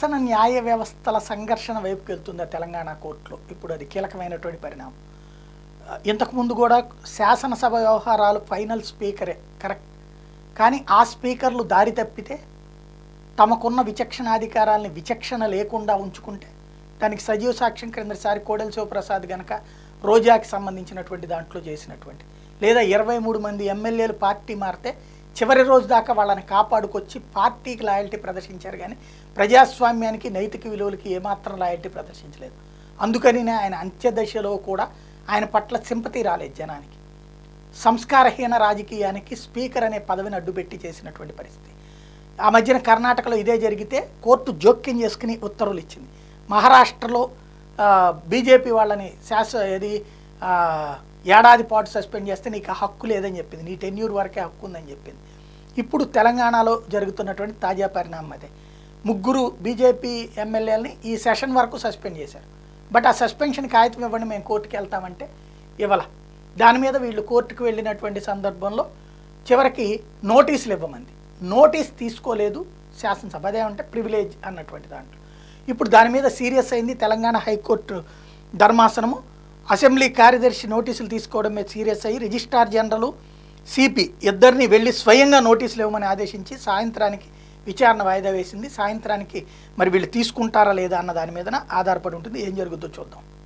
శాసన న్యాయ వ్యవస్థల సంఘర్షణ వైపుకి వెళ్తుంది ఆ తెలంగాణ కోర్టులో ఇప్పుడు అది కీలకమైనటువంటి పరిణామం ఆ, ఇంతకుముందు కూడా శాసనసభ వ్యవహారాలు ఫైనల్ స్పీకరే కరెక్ట్ కానీ ఆ స్పీకర్లు దారి తప్పితే తమకున్న విచక్షణాధికారాలని విచక్షణ లేకుండా ఉంచుకుంటే దానికి సజీవ సాక్ష్యం క్రిందసారి కోడెల శివప్రసాద్ గనక రోజాకి సంబంధించినటువంటి దాంట్లో చేసినటువంటి లేదా ఇరవై మూడు మంది ఎమ్మెల్యేలు పార్టీ మారితే చివరి రోజు దాకా వాళ్ళని కాపాడుకొచ్చి పార్టీకి లాయల్టీ ప్రదర్శించారు కానీ ప్రజాస్వామ్యానికి నైతిక విలువలకి ఏమాత్రం లాయల్టీ ప్రదర్శించలేదు అందుకని ఆయన అంత్యదశలో కూడా ఆయన పట్ల సింపతి రాలేదు జనానికి సంస్కారహీన రాజకీయానికి స్పీకర్ అనే పదవిని అడ్డుపెట్టి చేసినటువంటి పరిస్థితి ఆ మధ్యన కర్ణాటకలో ఇదే జరిగితే కోర్టు జోక్యం చేసుకుని ఉత్తర్వులు ఇచ్చింది మహారాష్ట్రలో ఆ, బీజేపీ వాళ్ళని శాస ఇది ఆ, ఏడాది పాటు సస్పెండ్ చేస్తే నీకు ఆ హక్కు లేదని చెప్పింది నీ టెన్యూర్ వరకే హక్కు ఉందని చెప్పింది ఇప్పుడు తెలంగాణలో జరుగుతున్నటువంటి తాజా పరిణామం అదే ముగ్గురు బీజేపీ ఎమ్మెల్యేలని ఈ సెషన్ వరకు సస్పెండ్ చేశారు బట్ ఆ సస్పెన్షన్ కాగితం ఇవ్వండి మేము కోర్టుకి వెళ్తామంటే ఇవ్వాల దాని మీద వీళ్ళు కోర్టుకు వెళ్ళినటువంటి సందర్భంలో చివరికి నోటీసులు ఇవ్వమంది నోటీస్ తీసుకోలేదు శాసనసభ అదేమంటే ప్రివిలేజ్ అన్నటువంటి దాంట్లో ఇప్పుడు దాని మీద సీరియస్ అయింది తెలంగాణ హైకోర్టు ధర్మాసనము అసెంబ్లీ కార్యదర్శి నోటీసులు తీసుకోవడం మీద సీరియస్ అయ్యి రిజిస్ట్రార్ జనరల్ సిపి ఇద్దరిని వెళ్ళి స్వయంగా నోటీసులు ఇవ్వమని ఆదేశించి సాయంత్రానికి విచారణ వాయిదా వేసింది సాయంత్రానికి మరి వీళ్ళు తీసుకుంటారా లేదా అన్న దాని మీదన ఆధారపడి ఉంటుంది ఏం జరుగుతుందో చూద్దాం